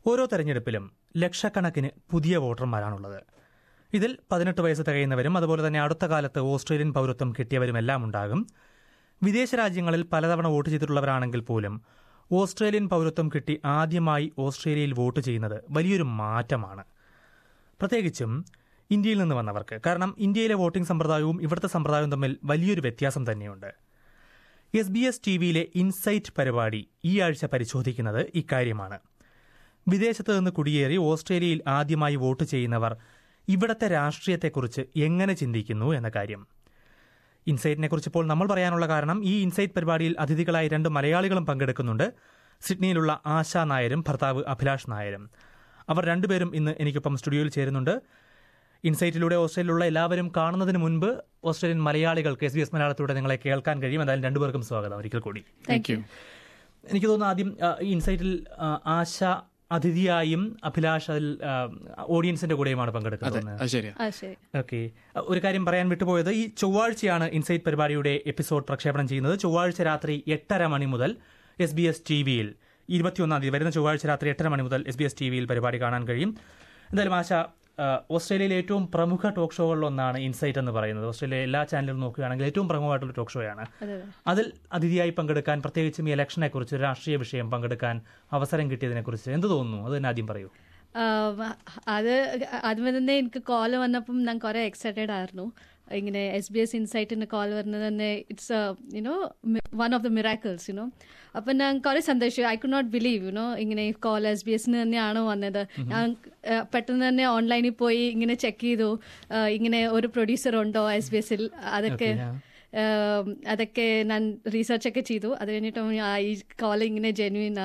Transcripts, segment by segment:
ഓരോ തെരഞ്ഞെടുപ്പിലും ലക്ഷക്കണക്കിന് പുതിയ വോട്ടർമാരാണുള്ളത് ഇതിൽ പതിനെട്ട് വയസ്സ് തികയുന്നവരും അതുപോലെ തന്നെ അടുത്ത കാലത്ത് ഓസ്ട്രേലിയൻ പൗരത്വം കിട്ടിയവരുമെല്ലാം ഉണ്ടാകും വിദേശ രാജ്യങ്ങളിൽ പലതവണ വോട്ട് ചെയ്തിട്ടുള്ളവരാണെങ്കിൽ പോലും ഓസ്ട്രേലിയൻ പൗരത്വം കിട്ടി ആദ്യമായി ഓസ്ട്രേലിയയിൽ വോട്ട് ചെയ്യുന്നത് വലിയൊരു മാറ്റമാണ് പ്രത്യേകിച്ചും ഇന്ത്യയിൽ നിന്ന് വന്നവർക്ക് കാരണം ഇന്ത്യയിലെ വോട്ടിംഗ് സമ്പ്രദായവും ഇവിടുത്തെ സമ്പ്രദായവും തമ്മിൽ വലിയൊരു വ്യത്യാസം തന്നെയുണ്ട് എസ് ബി എസ് ടി വിയിലെ ഇൻസൈറ്റ് പരിപാടി ഈ ആഴ്ച പരിശോധിക്കുന്നത് ഇക്കാര്യമാണ് വിദേശത്ത് നിന്ന് കുടിയേറി ഓസ്ട്രേലിയയിൽ ആദ്യമായി വോട്ട് ചെയ്യുന്നവർ ഇവിടത്തെ രാഷ്ട്രീയത്തെക്കുറിച്ച് എങ്ങനെ ചിന്തിക്കുന്നു എന്ന കാര്യം ഇൻസൈറ്റിനെ കുറിച്ച് ഇപ്പോൾ നമ്മൾ പറയാനുള്ള കാരണം ഈ ഇൻസൈറ്റ് പരിപാടിയിൽ അതിഥികളായി രണ്ട് മലയാളികളും പങ്കെടുക്കുന്നുണ്ട് സിഡ്നിയിലുള്ള ആശാ നായരും ഭർത്താവ് അഭിലാഷ് നായരും അവർ രണ്ടുപേരും ഇന്ന് എനിക്കൊപ്പം സ്റ്റുഡിയോയിൽ ചേരുന്നുണ്ട് ഇൻസൈറ്റിലൂടെ ഓസ്ട്രേലിയയിലുള്ള എല്ലാവരും കാണുന്നതിന് മുൻപ് ഓസ്ട്രേലിയൻ മലയാളികൾക്ക് എസ് ബി എസ് മലയാളത്തിലൂടെ നിങ്ങളെ കേൾക്കാൻ കഴിയും എന്തായാലും രണ്ടുപേർക്കും സ്വാഗതം ഒരിക്കൽ കൂടി താങ്ക് യു എനിക്ക് തോന്നുന്നു ആദ്യം ആ, ഈ ഇൻസൈറ്റിൽ ആ, ആശ അതിഥിയായും അഭിലാഷ് അതിൽ ആ, ഓഡിയൻസിന്റെ കൂടെയുമാണ് പങ്കെടുക്കുന്നത് അത് ശരിയാ ആ ശരി ഓക്കെ ഒരു കാര്യം പറയാൻ വിട്ടുപോയത് ഈ ചൊവ്വാഴ്ചയാണ് ഇൻസൈറ്റ് പരിപാടിയുടെ എപ്പിസോഡ് പ്രക്ഷേപണം ചെയ്യുന്നത് ചൊവ്വാഴ്ച രാത്രി എട്ടര മണി മുതൽ എസ് ബി എസ് ടി വിയിൽ ഇരുപത്തിയൊന്നാം തീയതി വരുന്ന ചൊവ്വാഴ്ച രാത്രി എട്ടര മണി മുതൽ എസ് ബി എസ് ടി വിയിൽ പരിപാടി കാണാൻ കഴിയും എന്തായാലും ആശ ആ, ഓസ്ട്രേലിയയിലെ ഏറ്റവും പ്രമുഖ ടോക്ക് ഷോകളിലൊന്നാണ് ഇൻസൈറ്റ് എന്ന് പറയുന്നത് ഓസ്ട്രേലിയയിലെ എല്ലാ ചാനലുകളും നോക്കുകയാണെങ്കിൽ ഏറ്റവും പ്രമുഖമായിട്ടുള്ള ടോക്ക് ഷോയാണ് അതെ അതിൽ അതിഥിയായി പങ്കെടുക്കാൻ പ്രത്യേകിച്ചും ഈ ഇലക്ഷനെ കുറിച്ച് രാഷ്ട്രീയ വിഷയം പങ്കെടുക്കാൻ അവസരം കിട്ടിയതിനെ കുറിച്ച് എന്ത് തോന്നുന്നു അത് തന്നെ ആദ്യം പറയൂ ആഹ് അത് ആദ്യമേ തന്നെ എനിക്ക് കോൾ വന്നപ്പം ഞാൻ കുറെ എക്സൈറ്റഡ് ആയിരുന്നു ഇങ്ങനെ എസ് ബി എസ് ഇൻസൈറ്റിന് കോൾ വരുന്നത് തന്നെ it's you know one of the miracles you know അപ്പം ഞാൻ കുറെ സന്തോഷം I could not believe you know ഇങ്ങനെ ഈ കോൾ എസ് ബി എസിന് തന്നെയാണ് വന്നത് ഞാൻ ആഹ് പെട്ടെന്ന് തന്നെ ഓൺലൈനിൽ പോയി ഇങ്ങനെ ചെക്ക് ചെയ്തു ആഹ് ഇങ്ങനെ ഒരു പ്രൊഡ്യൂസർ ഉണ്ടോ എസ് ബി എസിൽ അതൊക്കെ Okay, yeah. ആം, അതൊക്കെ ഞാൻ റീസെർച്ച് ഒക്കെ ചെയ്തു അത് കഴിഞ്ഞിട്ടും ആ ഈ കോൾ ഇങ്ങനെ genuine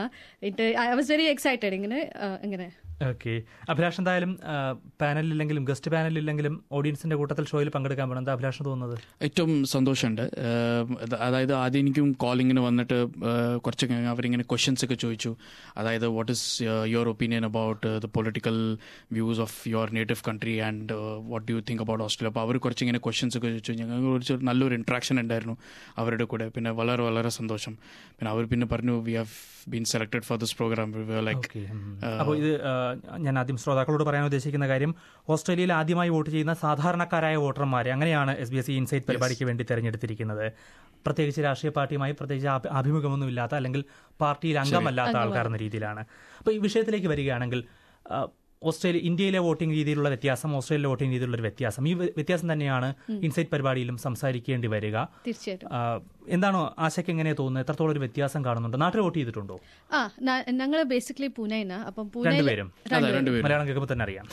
I was very excited ഇങ്ങനെ ആ, ഇങ്ങനെ ഓക്കെ അഭിലാഷ് എന്തായാലും പാനലില്ലെങ്കിലും ഗസ്റ്റ് പാനലില്ലെങ്കിലും ഓഡിയൻസിന്റെ കൂട്ടത്തിൽ ഷോയിൽ പങ്കെടുക്കാൻ പോകണം എന്താ അഭിലാഷ് തോന്നുന്നത് ഏറ്റവും സന്തോഷമുണ്ട് ഏഹ് അത് അതായത് ആദ്യം എനിക്കും കോളിങ്ങിന് വന്നിട്ട് ഏഹ് കുറച്ച് കഴിഞ്ഞ് അവരിങ്ങനെ ക്വസ്റ്റ്യൻസ് ഒക്കെ ചോദിച്ചു അതായത് what is your opinion about the political views of your native country and what do you think about Australia അപ്പോൾ അവർ കുറച്ച് ഇങ്ങനെ ക്വസ്റ്റ്യൻസ് ഒക്കെ ചോദിച്ചു ഞങ്ങൾക്ക് കുറച്ച് നല്ലൊരു ഇൻട്രാക്ഷൻ ഉണ്ടായിരുന്നു അവരുടെ കൂടെ പിന്നെ വളരെ വളരെ സന്തോഷം പിന്നെ അവർ പിന്നെ പറഞ്ഞു we have been selected for this programme like okay അപ്പോൾ ഇത് ആ, ഞാൻ ആദ്യം ശ്രോതാക്കളോട് പറയാൻ ഉദ്ദേശിക്കുന്ന കാര്യം ഓസ്ട്രേലിയയിൽ ആദ്യമായി വോട്ട് ചെയ്യുന്ന സാധാരണക്കാരായ വോട്ടർമാരെ അങ്ങനെയാണ് എസ് ബി എസ് ഇൻസൈറ്റ് പരിപാടിക്ക് വേണ്ടി തെരഞ്ഞെടുത്തിരിക്കുന്നത് പ്രത്യേകിച്ച് രാഷ്ട്രീയ പാർട്ടിയുമായി പ്രത്യേകിച്ച് ആഭി- ആഭിമുഖ്യമൊന്നും ഇല്ലാത്ത അല്ലെങ്കിൽ പാർട്ടിയിൽ അംഗമല്ലാത്ത ആൾക്കാർ എന്ന രീതിയിലാണ് അപ്പോൾ ഈ വിഷയത്തിലേക്ക് വരികയാണെങ്കിൽ ആ, ഓസ്ട്രേലിയ ഇന്ത്യയിലെ വോട്ടിംഗ് രീതിയിലുള്ള വ്യത്യാസം ഓസ്ട്രേലിയയിലെ വോട്ടിംഗ് രീതിയിലുള്ള ഒരു വ്യത്യാസം ഈ വ്യ- വ്യത്യാസം തന്നെയാണ് ഇൻസൈറ്റ് പരിപാടിയിലും സംസാരിക്കേണ്ടി വരിക തീർച്ചയായിട്ടും ആ, എന്താണോ ആശയ്ക്ക് എങ്ങനെ തോന്നുന്നത് എത്രത്തോളം ഒരു വ്യത്യാസം കാണുന്നുണ്ട് നാട്ടിൽ വോട്ട് ചെയ്തിട്ടുണ്ടോ ആ ഞങ്ങൾ ബേസിക്കലി പൂനെന്നാ അപ്പം പൂനെ രണ്ടുപേരും അതെ രണ്ടുപേരും മലയാളം കേൾക്കുമ്പോൾ തന്നെ അറിയാം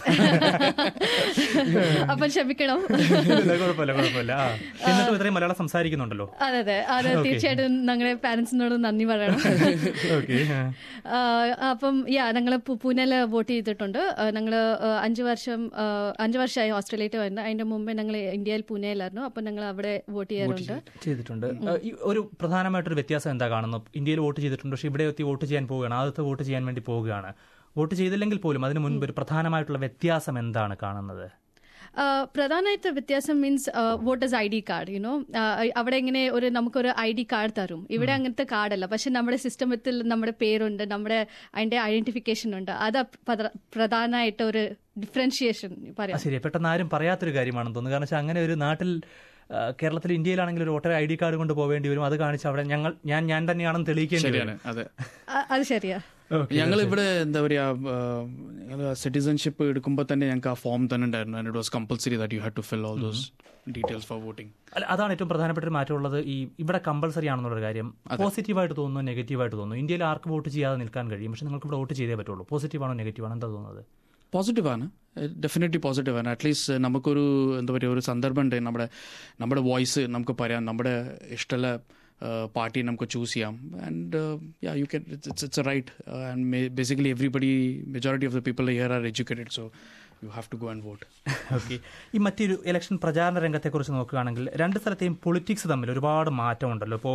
അപ്പം ക്ഷമിക്കണം ഇല്ല, കുഴപ്പമില്ല കുഴപ്പമില്ല ആ. എന്നിട്ടും ഇത്രയും മലയാളം സംസാരിക്കുന്നുണ്ടല്ലോ അതെ അതെ അതെ തീർച്ചയായിട്ടും ഞങ്ങളുടെ പാരന്റ്സിനോട് നന്ദി പറയണം ഓക്കെ ആ, അപ്പം യാ ഞങ്ങൾ പൂനെയിൽ വോട്ട് ചെയ്തിട്ടുണ്ട് ഞങ്ങൾ അഞ്ച് വർഷം ആ, അഞ്ച് വർഷമായി ഓസ്ട്രേലിയയിൽ വരുന്നത് അതിന്റെ മുമ്പേ ഞങ്ങൾ ഇന്ത്യയിൽ പൂനെയിലായിരുന്നു അപ്പം ഞങ്ങൾ അവിടെ വോട്ട് ചെയ്യാറുണ്ട് ചെയ്തിട്ടുണ്ട് ആ, ഈ ഒരു പ്രധാനമായിട്ടൊരു വ്യത്യാസം എന്താ കാണുന്നു ഇന്ത്യയിൽ വോട്ട് ചെയ്തിട്ടുണ്ട് പക്ഷേ ഇവിടെ എത്തി വോട്ട് ചെയ്യാൻ പോവുകയാണ് ആദ്യത്തെ വോട്ട് ചെയ്യാൻ വേണ്ടി പോവുകയാണ് വോട്ട് ചെയ്തില്ലെങ്കിൽ പോലും അതിന് മുൻപ് ഒരു പ്രധാനമായിട്ടുള്ള വ്യത്യാസം എന്താണ് കാണുന്നത് Uh, പ്രധാനമായിട്ട് വ്യത്യാസം means voters I D card you know അവിടെ ഇങ്ങനെ ഒരു നമുക്കൊരു ഐ ഡി കാർഡ് തരും ഇവിടെ അങ്ങനത്തെ കാർഡല്ല പക്ഷെ നമ്മുടെ സിസ്റ്റത്തിൽ നമ്മുടെ പേരുണ്ട് നമ്മുടെ അതിന്റെ ഐഡന്റിഫിക്കേഷൻ ഉണ്ട് അത് പ്രധ- പ്രധാനമായിട്ട് ഒരു ഡിഫറൻഷിയേഷൻ ആ, പറയാം ശരി പെട്ടെന്ന് ആരും പറയാത്തൊരു കാര്യമാണെന്ന് തോന്നുന്നു കാരണം വെച്ചാൽ അങ്ങനെ ഒരു നാട്ടിൽ ആ, കേരളത്തിൽ ഇന്ത്യയിലാണെങ്കിൽ ഒരു വോട്ടർ ഐ ഡി കാർഡ് കൊണ്ട് പോവേണ്ടി വരും അത് കാണിച്ച് അവിടെ ഞങ്ങൾ ഞാൻ ഞാൻ തന്നെയാണെന്ന് തെളിയിക്കേണ്ടി വരും ശരിയാണ് അതെ അ- അത് ശരിയാ ഞങ്ങൾ ഇവിടെ എന്താ പറയാ ഞങ്ങൾ സിറ്റിസൺഷിപ്പ് എടുക്കുമ്പോൾ തന്നെ ഞങ്ങൾക്ക് ആ ഫോം തന്നെ ഉണ്ടായിരുന്നു and it was compulsory that you have to fill all those details for voting അല്ല അതാണ് ഏറ്റവും പ്രധാനപ്പെട്ട ഒരു മാറ്റമുള്ളത് ഈ ഇവിടെ കമ്പൽസറി ആണെന്നുള്ള കാര്യം പോസിറ്റീവായിട്ട് തോന്നുന്നു നെഗറ്റീവായിട്ട് തോന്നുന്നു ഇന്ത്യയിൽ ആർക്ക് വോട്ട് ചെയ്യാതെ നിൽക്കാൻ കഴിയും പക്ഷെ നിങ്ങൾക്ക് ഇവിടെ വോട്ട് ചെയ്തേ പറ്റുള്ളൂ പോസിറ്റീവാണോ നെഗറ്റീവാണോ എന്താ തോന്നുന്നത് പോസിറ്റീവാണ് ഡെഫിനറ്റ്ലി പോസിറ്റീവാണ് അറ്റ്ലീസ്റ്റ് നമുക്കൊരു എന്താ പറയുക ഒരു സന്ദർഭം ഉണ്ട് നമ്മുടെ നമ്മുടെ വോയിസ് നമുക്ക് പറയാം നമ്മുടെ ഇഷ്ടമുള്ള പാർട്ടി നമുക്ക് ചൂസ് ചെയ്യാം and ya you can it's it's right and basically everybody majority of the people here are educated so you have to go and vote okay ഈ മറ്റൊരു ഇലക്ഷൻ പ്രചാരണ രംഗത്തെക്കുറിച്ച് നോക്കുകയാണെങ്കിൽ രണ്ട് സ്ഥലത്തെയും പൊളിറ്റിക്സ് തമ്മിൽ ഒരുപാട് മാറ്റമുണ്ടല്ലോ ഇപ്പോൾ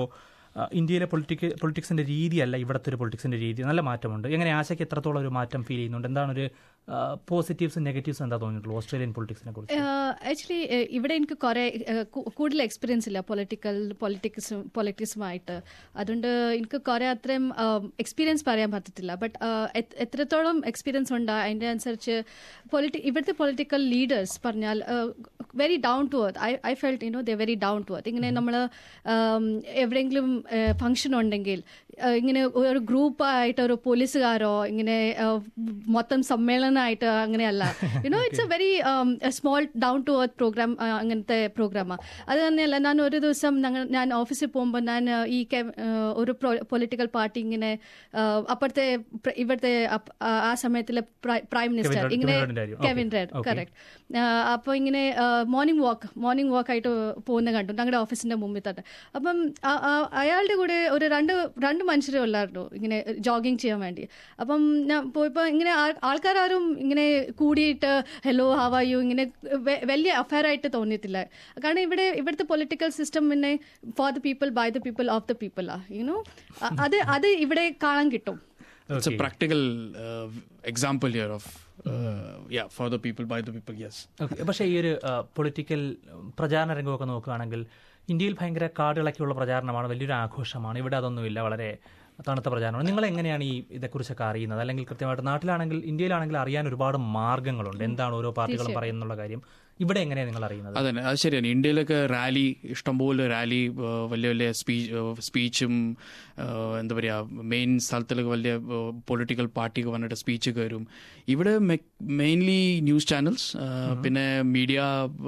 ആ, ഇന്ത്യയിലെ പൊളിറ്റിക് പൊളിറ്റിക്സിന്റെ രീതിയല്ല ഇവിടുത്തെ ഒരു പൊളിറ്റിക്സിന്റെ രീതി നല്ല മാറ്റമുണ്ട് എങ്ങനെ ആശയ്ക്ക് എത്രത്തോളം ഒരു മാറ്റം ഫീൽ ചെയ്യുന്നുണ്ട് എന്താണ് ഒരു പോസിറ്റീവ്സും നെഗറ്റീവ്സും എന്താ തോന്നിയിട്ടുള്ളൂ ഓസ്ട്രേലിയൻ പൊളിറ്റിക്സിനെ കുറിച്ച് ആക്ച്വലി ഇവിടെ എനിക്ക് കുറെ ഏഹ്, കു- കൂടുതൽ എക്സ്പീരിയൻസ് ഇല്ല പൊളിറ്റിക്കൽ പൊളിറ്റിക്സും പൊളിറ്റിക്സുമായിട്ട് അതുകൊണ്ട് എനിക്ക് കുറെ അത്രയും എക്സ്പീരിയൻസ് പറയാൻ പറ്റത്തില്ല ബട്ട് എത്രത്തോളം എക്സ്പീരിയൻസ് ഉണ്ട് അതിൻ്റെ അനുസരിച്ച് പൊളിറ്റി ഇവിടുത്തെ പൊളിറ്റിക്കൽ ലീഡേഴ്സ് പറഞ്ഞാൽ very down to earth I I felt you know the very down to earth ഇങ്ങനെ നമ്മൾ എവിടെയെങ്കിലും ഫംഗ്ഷൻ ഉണ്ടെങ്കിൽ ഏഹ്, ഇങ്ങനെ ഒരു ഗ്രൂപ്പായിട്ട് ഒരു പോലീസുകാരോ ഇങ്ങനെ ഏഹ്, മൊത്തം സമ്മേളനമായിട്ട് അങ്ങനെയല്ല you know it's a very small down to earth programme അങ്ങനത്തെ പ്രോഗ്രാമാണ് അത് തന്നെയല്ല ഞാൻ ഒരു ദിവസം ഞങ്ങൾ ഞാൻ ഓഫീസിൽ പോകുമ്പോൾ ഞാൻ ആ, ഈ കെ- ആ, ഒരു പൊളിറ്റിക്കൽ പാർട്ടി ഇങ്ങനെ ആ, അപ്പുറത്തെ പ്ര- ഇവിടുത്തെ അപ്പ- ആ ആ സമയത്തിലെ പ്രൈം മിനിസ്റ്റർ റെഡ്- ഇങ്ങനെ കെവിൻ റെഡിന്റെ കാര്യം. Kevin Okay. Rudd Okay. Correct അപ്പോൾ ഇങ്ങനെ മോർണിംഗ് വാക്ക് മോർണിംഗ് വാക്ക് ആയിട്ട് പോകുന്ന കണ്ടു ഞങ്ങളുടെ ഓഫീസിന്റെ മുമ്പിൽ തന്നെ അപ്പം ആ- ആ- അയാളുടെ കൂടെ ഒരു രണ്ട് രണ്ട് മനുഷ്യരെ ഉള്ളായിരുന്നു ഇങ്ങനെ ജോഗിങ് ചെയ്യാൻ വേണ്ടി അപ്പം ഞാൻ പോയപ്പോൾ ഇങ്ങനെ ആൾ- ആൾക്കാരും ഇങ്ങനെ കൂടിയിട്ട് ഹലോ ഹവാ യു ഇങ്ങനെ വെ- വലിയ അഫയർ ആയിട്ട് തോന്നിയിട്ടില്ല കാരണം ഇവിടെ ഇവിടുത്തെ പൊളിറ്റിക്കൽ സിസ്റ്റം പിന്നെ for the people by the people of the people ആ യുനോ അത് അത് ഇവിടെ കാണാൻ കിട്ടും It's a practical uh, example here of, uh, yeah, for the people, by the people, yes. Okay പക്ഷേ ഈ ഒരു പൊളിറ്റിക്കൽ പ്രചാരണ രംഗമൊക്കെ നോക്കുകയാണെങ്കിൽ ഇന്ത്യയിൽ ഭയങ്കര കാടിളക്കിയുള്ള പ്രചാരണമാണ് വലിയൊരു ആഘോഷമാണ് ഇവിടെ അതൊന്നുമില്ല വളരെ തണുത്ത പ്രചാരണമാണ് നിങ്ങൾ എങ്ങനെയാണ് ഈ ഇതേക്കുറിച്ചൊക്കെ അറിയുന്നത് അല്ലെങ്കിൽ കൃത്യമായിട്ട് നാട്ടിലാണെങ്കിൽ ഇന്ത്യയിലാണെങ്കിൽ അറിയാൻ ഒരുപാട് മാർഗ്ഗങ്ങളുണ്ട് എന്താണ് ഓരോ പാർട്ടികളും പറയുന്നുള്ള കാര്യം ഇവിടെ എങ്ങനെയാണ് നിങ്ങൾ അറിയുന്നത് അതന്നെ അത് ശരിയാണ് ഇന്ത്യയിലൊക്കെ റാലി ഇഷ്ടംപോലെ റാലി ഏഹ്, വലിയ വലിയ സ്പീച്ച് സ്പീച്ചും ഏഹ്, എന്താ പറയുക മെയിൻ സ്ഥലത്തിലൊക്കെ വലിയ പൊളിറ്റിക്കൽ പാർട്ടിക്ക് വന്നിട്ട് സ്പീച്ച് വരും ഇവിടെ മെയിൻലി ന്യൂസ് ചാനൽസ് പിന്നെ media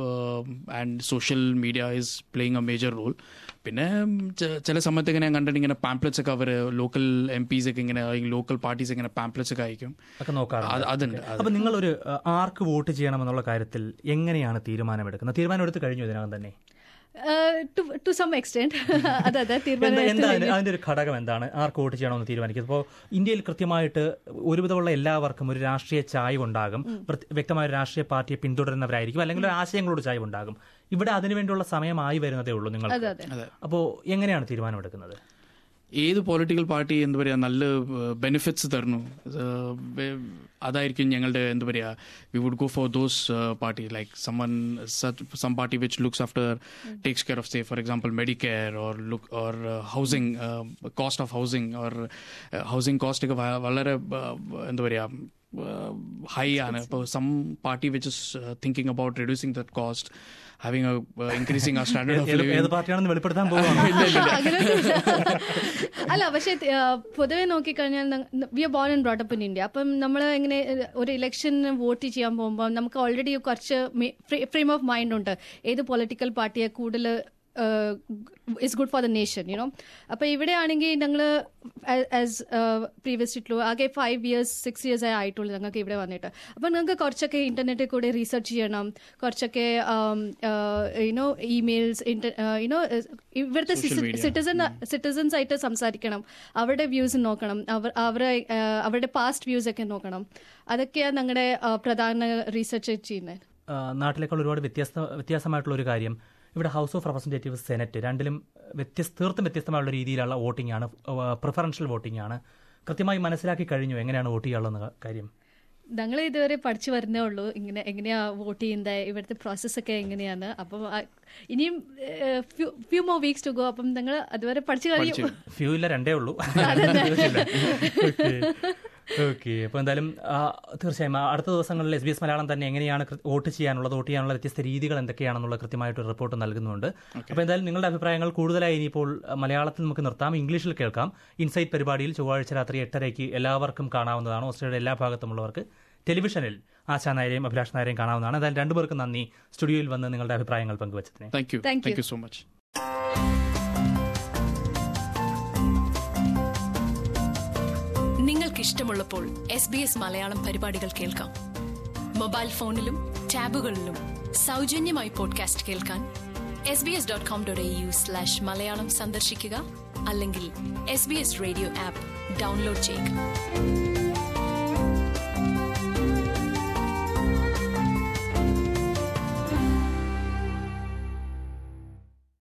and social media is playing a major role പിന്നെ ചെ- ചില സമയത്ത് ഇങ്ങനെ ഞാൻ കണ്ടിട്ട് ഇങ്ങനെ പാംപ്ലെറ്റ്സ് ഒക്കെ അവർ ലോക്കൽ എം പീസ് ഒക്കെ ഇങ്ങനെ ലോക്കൽ പാർട്ടീസ് ഇങ്ങനെ പാംപ്ലെറ്റ്സ് ഒക്കെ അയക്കും ഒക്കെ നോക്കാറുണ്ട് അത് അതുണ്ട് അത് അപ്പൊ നിങ്ങളൊരു അഹ്, ആർക്ക് വോട്ട് ചെയ്യണമെന്നുള്ള കാര്യത്തിൽ എങ്ങനെയാണ് തീരുമാനമെടുക്കുന്നത് തീരുമാനം എടുത്ത് കഴിഞ്ഞു ഇതിനകം തന്നെ ടു സം എക്സ്റ്റെന്റ് അതെ അതെ എന്താ തീരുമാനം എന്താ അതിന്റെ അതിന്റെ ഒരു ഘടകം എന്താണ് ആർക്ക് വോട്ട് ചെയ്യണമെന്ന് തീരുമാനിക്കുന്നത് ഇപ്പോൾ ഇന്ത്യയിൽ കൃത്യമായിട്ട് ഒരുവിധമുള്ള എല്ലാവർക്കും ഒരു രാഷ്ട്രീയ ചായ്വ് ഉണ്ടാകും പ്രത്യ- വ്യക്തമായ ഒരു രാഷ്ട്രീയ പാർട്ടിയെ പിന്തുടരുന്നവരായിരിക്കും അല്ലെങ്കിൽ ഒരു ആശയങ്ങളോട് ചായ്വ് ഉണ്ടാകും ഇവിടെ അതിനുവേണ്ടിയുള്ള സമയമായി വരുന്നതേ ഉള്ളൂ നിങ്ങൾ അതെ അതെ അപ്പോൾ എങ്ങനെയാണ് തീരുമാനമെടുക്കുന്നത് ഏത് പൊളിറ്റിക്കൽ പാർട്ടി എന്താ പറയുക നല്ല ബെനിഫിറ്റ്സ് തരുന്നു ഏഹ്, വെ- അതായിരിക്കും ഞങ്ങളുടെ എന്താ പറയുക we would go for those party like summon some party which looks after takes care of say for example Medicare or look or housing cost of housing or housing cost ഒക്കെ വ- വളരെ ഏഹ്, എന്താ പറയുക ഹൈ ആണ് ഇപ്പോൾ some party which is thinking about reducing that cost having increasing ആ standard of ഏത് ലിവിംഗ് ഏത് പാർട്ടിയാണെന്ന് വെളിപ്പെടുത്താൻ പോകുകയാണ് അങ്ങനെയൊന്നുമില്ല. അല്ല പക്ഷേ ആ, പൊതുവെ നോക്കിക്കഴിഞ്ഞാൽ we are born and brought up in India അപ്പം നമ്മൾ ഇങ്ങനെ ഏഹ്, ഒരു ഇലക്ഷന് വോട്ട് ചെയ്യാൻ പോകുമ്പോൾ നമുക്ക് ഓൾറെഡി കുറച്ച് ഫ്രെയിം ഓഫ് മൈൻഡ് ഉണ്ട് ഏത് പൊളിറ്റിക്കൽ പാർട്ടിയെ കൂടുതൽ is good for the nation you know അപ്പോൾ ഇവിടെ ആണെങ്കിൽ ഞങ്ങൾ ആസ് പ്രീവിയസ് ഇട്ടുള്ളൂ ആകെ ഫൈവ് ഇയേഴ്സ് സിക്സ് ഇയേഴ്സ് ആയിട്ടുള്ളൂ ഞങ്ങൾക്ക് ഇവിടെ വന്നിട്ട് അപ്പം ഞങ്ങൾക്ക് കുറച്ചൊക്കെ ഇന്റർനെറ്റിൽ കൂടെ റീസർച്ച് ചെയ്യണം കുറച്ചൊക്കെ യുനോ ഇമെയിൽസ് യുനോ ഇവിടുത്തെ സിറ്റിസൺ സിറ്റിസൺസ് ആയിട്ട് സംസാരിക്കണം അവരുടെ വ്യൂസ് നോക്കണം അവർ അവരെ ആ, അവരുടെ പാസ്റ്റ് വ്യൂസ് ഒക്കെ നോക്കണം അതൊക്കെയാണ് ഞങ്ങളുടെ ആ, പ്രധാന റീസർച്ച് ചെയ്യുന്നത് ആ, നാട്ടിലേക്കാൾ ഒരുപാട് വ്യത്യസ്ത വ്യത്യാസമായിട്ടുള്ള ഒരു കാര്യം ഇവിടെ ഹൗസ് ഓഫ് റെപ്രസെൻറ്റേറ്റീവ് സെനറ്റ് രണ്ടിലും വ്യത്യസ്ത തീർത്തും വ്യത്യസ്തമായുള്ള രീതിയിലുള്ള വോട്ടിംഗ് ആണ് പ്രിഫറൻഷ്യൽ വോട്ടിംഗ് ആണ് കൃത്യമായി മനസ്സിലാക്കി കഴിഞ്ഞു എങ്ങനെയാണ് വോട്ട് ചെയ്യാനുള്ള കാര്യം ഞങ്ങൾ ഇതുവരെ പഠിച്ചു വരുന്നേ ഉള്ളൂ ഇങ്ങനെ എങ്ങനെയാ വോട്ട് ചെയ്യുന്നത് ഇവിടുത്തെ പ്രോസസ് ഒക്കെ എങ്ങനെയാണ് അപ്പം ആ, ഇനിയും few more weeks to go അപ്പം ഞങ്ങൾ അതുവരെ പഠിച്ചു കഴിയും ഫ്യൂ ഇല്ല രണ്ടേ ഉള്ളൂ ഓക്കെ അപ്പോൾ എന്തായാലും ആ, തീർച്ചയായും ആ, അടുത്ത ദിവസങ്ങളിൽ എസ് ബി എസ് മലയാളം തന്നെ എങ്ങനെയാണ് കൃ- വോട്ട് ചെയ്യാനുള്ളത് വോട്ട് ചെയ്യാനുള്ള വ്യത്യസ്ത രീതികൾ എന്തൊക്കെയാണെന്നുള്ള കൃത്യമായിട്ട് റിപ്പോർട്ട് നൽകുന്നുണ്ട് അപ്പോൾ എന്തായാലും നിങ്ങളുടെ അഭിപ്രായങ്ങൾ കൂടുതലായി ഇനിയിപ്പോൾ ആ, മലയാളത്തിൽ നമുക്ക് നിർത്താം ഇംഗ്ലീഷിൽ കേൾക്കാം ഇൻസൈറ്റ് പരിപാടിയിൽ ചൊവ്വാഴ്ച രാത്രി എട്ടരയ്ക്ക് എല്ലാവർക്കും കാണാവുന്നതാണ് ഓസ്ട്രേലിയയുടെ എല്ലാ ഭാഗത്തുമുള്ളവർക്ക് ടെലിവിഷനിൽ ആശാ നായരെയും അഭിലാഷ് നായരെയും കാണാവുന്നതാണ് എന്തായാലും രണ്ടുപേർക്കും നന്ദി സ്റ്റുഡിയോയിൽ വന്ന് നിങ്ങളുടെ അഭിപ്രായങ്ങൾ പങ്കുവച്ചതിന് thank you Thank thank you. You so much നിങ്ങൾക്ക് ഇഷ്ടമുള്ളപ്പോൾ എസ് ബി എസ് മലയാളം പരിപാടികൾ കേൾക്കാം മൊബൈൽ ഫോണിലും ടാബുകളിലും സൗജന്യമായി പോഡ്കാസ്റ്റ് കേൾക്കാൻ S B S dot com dot A U slash Malayalam സന്ദർശിക്കുക അല്ലെങ്കിൽ S B S radio app download ചെയ്യുക